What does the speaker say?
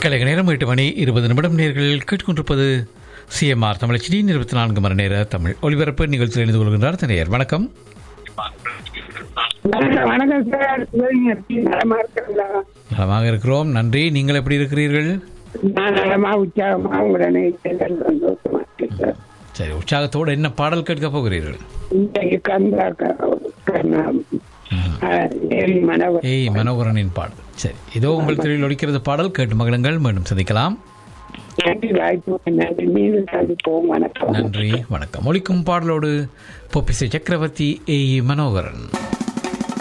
கலைக நேரம் எட்டு மணி இருபது நிமிடம் நேர்கள் கேட்டுக்கொண்டிருப்பது சிஎம்ஆர் தமிழ் டி இருபத்தி நான்கு மணி நேர தமிழ் ஒலிபரப்பு நிகழ்ச்சியில் இணைந்து கொள்கின்றார் தனையர் வணக்கம் வணக்கம் வணக்கம் சார் சிவலிங்க எப்படி நலமா இருக்கிறீங்களா நலமாக இருக்கிறோம் நன்றி நீங்கள் எப்படி இருக்கிறீர்கள் நான் நலமா உற்சாகமா உடனே செல்ல சந்தோஷமா இருக்கேன் சார் சரி உற்சாகத்தோடு என்ன பாடல் கேட்க போகிறீர்கள் இன்றைக்கு கந்தா கண்ணா ஏழி மனவர் ஏய் மனோகரனின் பாடல் சரி இதோ உங்கள் திரையில் ஒலிக்கிறது பாடல் கேட்டு மகிழுங்கள் மீண்டும் சந்திக்கலாம் நன்றி வாய்ப்பு நன்றி மீண்டும் சந்திப்போம் வணக்கம் நன்றி வணக்கம் ஒலிக்கும் பாடலோடு பொப்பிசை சக்கரவர்த்தி ஏ மனோகரன்